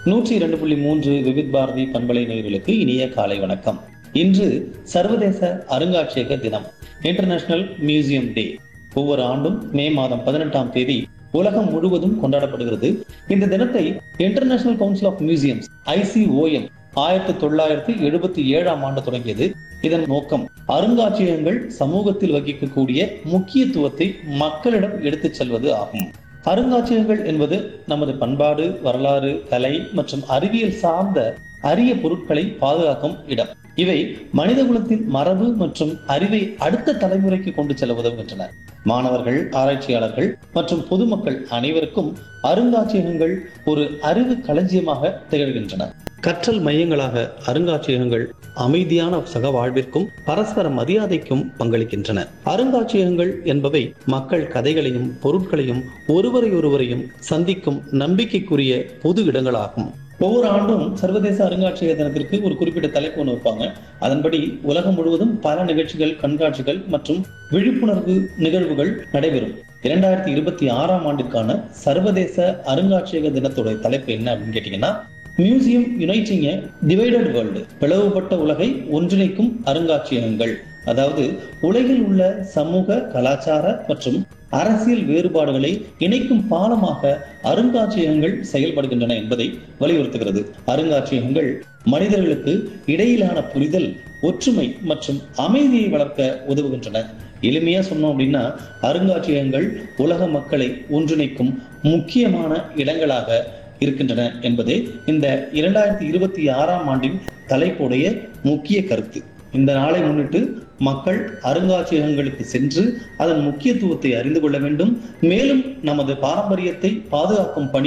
நூற்றி இரண்டு புள்ளி மூன்று விவித் பாரதி பண்பலை நேயர்களுக்கு இனிய காலை வணக்கம் இன்று சர்வதேச அருங்காட்சியக தினம் இன்டர்நேஷனல் மியூசியம் டே ஒவ்வொரு ஆண்டும் மே மாதம் பதினெட்டாம் தேதி உலகம் முழுவதும் கொண்டாடப்படுகிறது இந்த தினத்தை international council of museums ICOM ஆயிரத்தி தொள்ளாயிரத்தி எழுபத்தி ஏழாம் ஆண்டு தொடங்கியது இதன் நோக்கம் அருங்காட்சியகங்கள் சமூகத்தில் வகிக்கக்கூடிய முக்கியத்துவத்தை மக்களிடம் எடுத்துச் செல்வது ஆகும் அருங்காட்சியகங்கள் என்பது நமது பண்பாடு வரலாறு கலை மற்றும் அறிவியல் சார்ந்த அரிய பொருட்களை பாதுகாக்கும் இடம் இவை மனிதகுலத்தின் மரபு மற்றும் அறிவை அடுத்த தலைமுறைக்கு கொண்டு செல்ல உதவுகின்றன மாணவர்கள் ஆராய்ச்சியாளர்கள் மற்றும் பொதுமக்கள் அனைவருக்கும் அருங்காட்சியகங்கள் ஒரு அறிவு களஞ்சியமாக திகழ்கின்றன கற்றல் மையங்களாக அருங்காட்சியகங்கள் அமைதியான சக வாழ்விற்கும் பரஸ்பர மரியாதைக்கும் பங்களிக்கின்றன அருங்காட்சியகங்கள் என்பவை மக்கள் கதைகளையும் பொருட்களையும் ஒருவரை ஒருவரையும் சந்திக்கும் நம்பிக்கைக்குரிய பொது இடங்களாகும் ஒவ்வொரு ஆண்டும் சர்வதேச அருங்காட்சியக தினத்திற்கு ஒரு குறிப்பிட்ட தலைப்பு ஒன்று வைப்பாங்க அதன்படி உலகம் முழுவதும் பல நிகழ்ச்சிகள் கண்காட்சிகள் மற்றும் விழிப்புணர்வு நிகழ்வுகள் நடைபெறும் இரண்டாயிரத்தி இருபத்தி ஆறாம் ஆண்டிற்கான சர்வதேச அருங்காட்சியக தினத்தோட தலைப்பு என்ன அப்படின்னு கேட்டீங்கன்னா மியூசியம் யுனைட்டிங் டிவைடட் வேர்ல்டு பிளவுபட்ட உலகை ஒன்றிணைக்கும் அருங்காட்சியகங்கள் அதாவது உலகில் உள்ள சமூக கலாச்சார மற்றும் அரசியல் வேறுபாடுகளை இணைக்கும் பாலமாக அருங்காட்சியகங்கள் செயல்படுகின்றன என்பதை வலியுறுத்துகிறது அருங்காட்சியகங்கள் மனிதர்களுக்கு இடையிலான புரிதல் ஒற்றுமை மற்றும் அமைதியை வளர்க்க உதவுகின்றன எளிமையா சொன்னோம் அப்படின்னா அருங்காட்சியகங்கள் உலக மக்களை ஒன்றிணைக்கும் முக்கியமான இடங்களாக இருக்கின்றன என்பதே இந்த இரண்டாயிரத்தி இருபத்தி ஆறாம் ஆண்டின் தலைப்புடைய முக்கிய கருத்து இந்த நாளை முன்னிட்டு மக்கள் அருங்காட்சியகங்களுக்கு சென்று அதன் முக்கியத்துவத்தை அறிந்து கொள்ள வேண்டும் மேலும் நமது பாரம்பரியத்தை பாதுகாக்கும் பணி